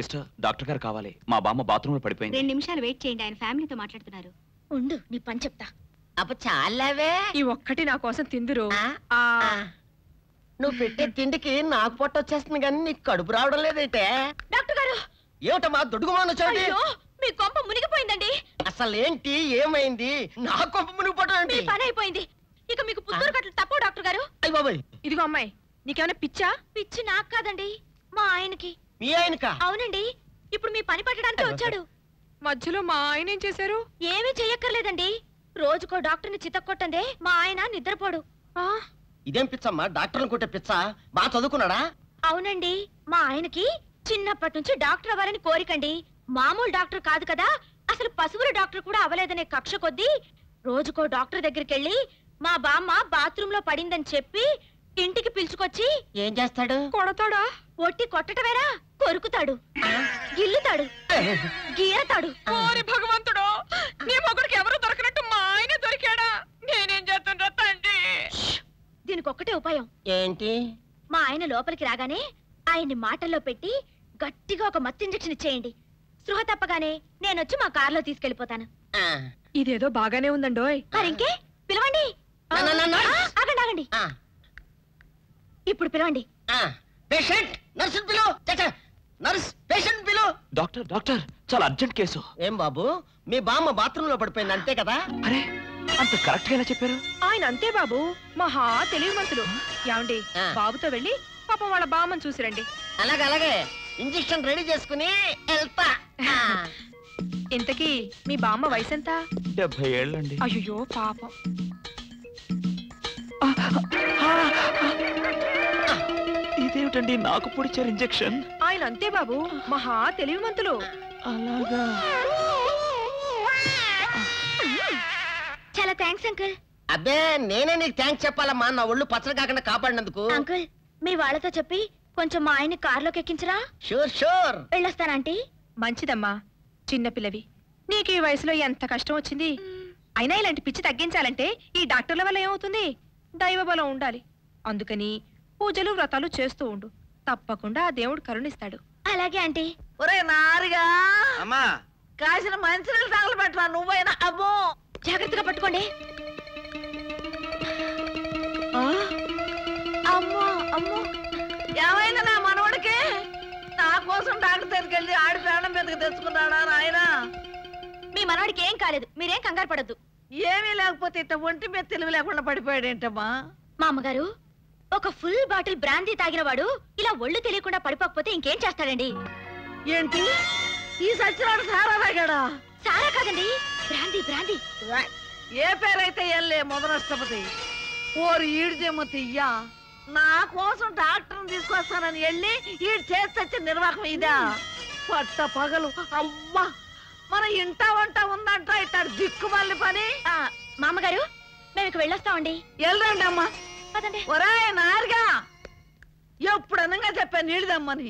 Sister doctor గారు కావాలి మా బామ్మ బాత్రూమ్ లో పడిపోయింది రెండు నిమిషాలు వెయిట్ చేయండి ఆయన ఫ్యామిలీతో మాట్లాడుతున్నారు ఉండు నీ పని చెప్తా అప్పుడు చాలావే ఈ ఒక్కటి నా కోసం తిందురు ఆ? ఆ ఆ. నువ్వు పెట్టే తిండికి నాకు పొట్ట వచ్చేస్తుంది కానీ నీకు కడుపు రావడం లేదైతే డాక్టర్ గారు ఏమిటమ్మా దొడుగుమాను చోటి అయ్యో మీ కొంప మునిగిపోయిందండి అసలు ఏంటి ఏమైంది నా కొంప మునిగిపోవడం మీ ఏంటి పని అయిపోయింది ఇక మీకు పుత్తూరు కట్టలు తప్పవు డాక్టర్ గారు అయ్య బాబాయ్ ఇదిగో అమ్మాయి నీకేమైనా పిచ్చా పిచ్చి నాకు కాదండి మా ఆయనకి మీ ఆయనకా అవునండి ఇప్పుడు మీ పని పట్టడానికి వచ్చాడు మధ్యలో మా ఆయన ఏం చేశారు ఏమీ చెయ్యక్కర్లేదండి రోజుకో డాక్టర్ని చితక్కొట్టందే మా ఆయన నిద్రపోడు ఆ ఇదేం పిచ్చమ్మా డాక్టర్ని కొట్టే పిచ్చ బాగా చదువుకున్నాడా అవునండి మా ఆయనకి చిన్నప్పటి నుంచి డాక్టర్ అవ్వాలని కోరికండి మామూలు డాక్టర్ కాదు కదా అసలు పశువుల డాక్టర్ కూడా అవ్వలేదనే కక్ష కొద్దీ రోజుకో డాక్టర్ దగ్గరికి వెళ్ళి మా బామ్మ బాత్రూమ్ లో పడిందని చెప్పి ఇంటికి పిలుచుకొచ్చి ఏం చేస్తాడు కొడతాడా ఒట్టి కొట్టటమేరా కొరుకుతాడు గిల్లుతాడు గీరతాడు ఓరి భగవంతుడు నీ మొగుడికి ఎవరు దొరకనట్టు మా ఆయన దొరికాడా నేనేం చేస్తుండ్రా తండ్రి దీనికి ఒక్కటే ఉపాయం ఏంటి మా ఆయన లోపలికి రాగానే ఆయన్ని మాటల్లో పెట్టి గట్టిగా ఒక మత్తు ఇంజెక్షన్ ఇచ్చేయండి స్పృహ తప్పగానే నేనొచ్చి మా కారులో తీసుకెళ్లిపోతాను ఆ, ఇదేదో బాగానే ఉందండోయ్ మరింకే పిలవండి నా, నా, నా, నా. ఆ, ఆగండి ఆగండి ఆ, ఇప్పుడు పిలవండి ఆ. పేషెంట్ నర్సు పిలు నర్స్ పేషెంట్ పిలు డాక్టర్ డాక్టర్ చాలా అర్జెంట్ కేసు ఏం బాబు మీ బామ్మ బాత్రూమ్ లో పడిపోయింది అంతే కదా అరే అంత కరెక్ట్ గా ఎలా చెప్పారు ఆయన అంతే బాబు మహా తెలివి మనసులు ఏమండి ఆ. బాబుతో వెళ్ళి పాపం వాళ్ళ బామ్మని చూసిరండి అలాగే అలాగే ఇంజెక్షన్ రెడీ చేసుకుని వెళ్తా ఆ. ఇంతకీ మీ బామ్మ వయసు ఎంత డెబ్బై ఏళ్ళండి అయ్యో పాపం ఇదేమిటండి నాకు పొడిచారు ఇంజెక్షన్ ఆయన అంతే బాబు మహా తెలివిమంతులు అలాగా చాలా థ్యాంక్స్ అంకుల్ అబ్బే నేనే నీకు థ్యాంక్స్ చెప్పాలమ్మా నా ఒళ్ళు పచ్చడి కాకుండా కాపాడినందుకు అంకుల్ మీ వాళ్ళతో చెప్పి కొంచెం మా ఆయన్ని కారులోకి ఎక్కించరా షూర్ షూర్ వెళ్ళొస్తానంటీ మంచిదమ్మా చిన్నపిల్లవి నీకు ఈ వయసులో ఎంత కష్టం వచ్చింది అయినా ఇలాంటి పిచ్చి తగ్గించాలంటే ఈ డాక్టర్ల వల్ల ఏమవుతుంది దైవ బలం ఉండాలి అందుకని పూజలు వ్రతాలు చేస్తూ ఉండు తప్పకుండా ఆ దేవుడు కరుణిస్తాడు అలాగే ఆంటీ ఒరే నారిగా అమ్మా కాసిన మంచినీళ్ళు తగలబెట్టరా నువ్వైనా అబ్బో జాగ్రత్తగా పట్టుకోండి అమ్మో అమ్మో ఏమైంది నా మనవడికి నా కోసం డాక్టర్ దగ్గరికి వెళ్ళి ఆడి ప్రాణం మీదకి తెచ్చుకున్నాడా నాయన మీ మనవాడికి ఏం కాలేదు మీరేం కంగారు పడద్దు ఏమీ లేకపోతే ఇట్ట ఒంటి మీద తెలివి లేకుండా పడిపోయాడేంటమ్మా మా అమ్మగారు ఒక ఫుల్ బాటిల్ బ్రాందీ తాగిన వాడు ఇలా ఒళ్ళు తెలియకుండా పడిపోకపోతే ఇంకేం చేస్తాడండి ఏంటి ఈ సచ్చినాడు సారా తాగాడా సారా కాదండి బ్రాందీ బ్రాందీ ఏ పేరైతే ఎల్లే మొదలష్టపతి ఓరి ఈడు జమ్మ తియ్యా నా కోసం డాక్టర్ని తీసుకొస్తానని వెళ్ళి ఈడు చేసి నిర్వాహకం ఇదా పట్ట పగలు అవ్వా మన ఇంట వంట ఉందంట ఇట్టాడు దిక్కుమల్లి పని ఆ, మా అమ్మగారు మేము ఇక వెళ్ళొస్తామండి వెళ్ళండి అమ్మా పదండి ఒరాయ్ నారుగా ఎప్పుడు అనగా చెప్పాను నీళ్ళదమ్మని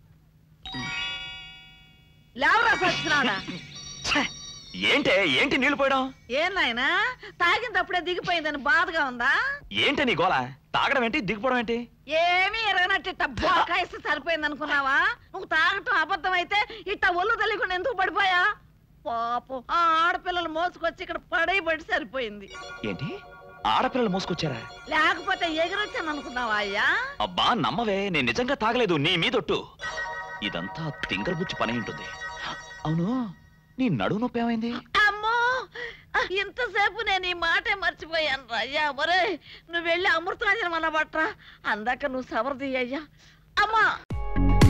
లేవరా సచ్చినాడా ఏంటే ఏంటి నీళ్లు పోయడం ఏం నాయనా తాగినప్పుడే దిగిపోయిందని బాధగా ఉందా ఏంటి నీ గోల తాగడం ఏంటి దిగిపోవడం ఏంటి ఏమీ ఎరగనట్టు ఇట్ట బోకాయిస్తే సరిపోయింది అనుకున్నావా నువ్వు తాగటం అబద్ధం అయితే ఇట్ట ఒళ్ళు తెలియకుండా ఎందుకు పడిపోయా పాపం ఆ ఆడపిల్లలు మోసుకొచ్చి ఇక్కడ పడై పడి సరిపోయింది ఏంటి ఆడపిల్లలు మోసుకొచ్చారా లేకపోతే ఎగిరొచ్చాను అనుకున్నావా అయ్యా అబ్బా నమ్మవే నేను నిజంగా తాగలేదు నీ మీదొట్టు ఇదంతా తింగరబుచ్చి పని ఉంటుంది అవును నీ నడువు నొప్పి ఏమైంది అమ్మో ఇంతసేపు నేను ఈ మాటే మర్చిపోయాను అయ్యా ఒరే నువ్వు వెళ్ళి అమృతాంజనం అన్న బట్రా అందాక నువ్వు సవరది అయ్యా అమ్మా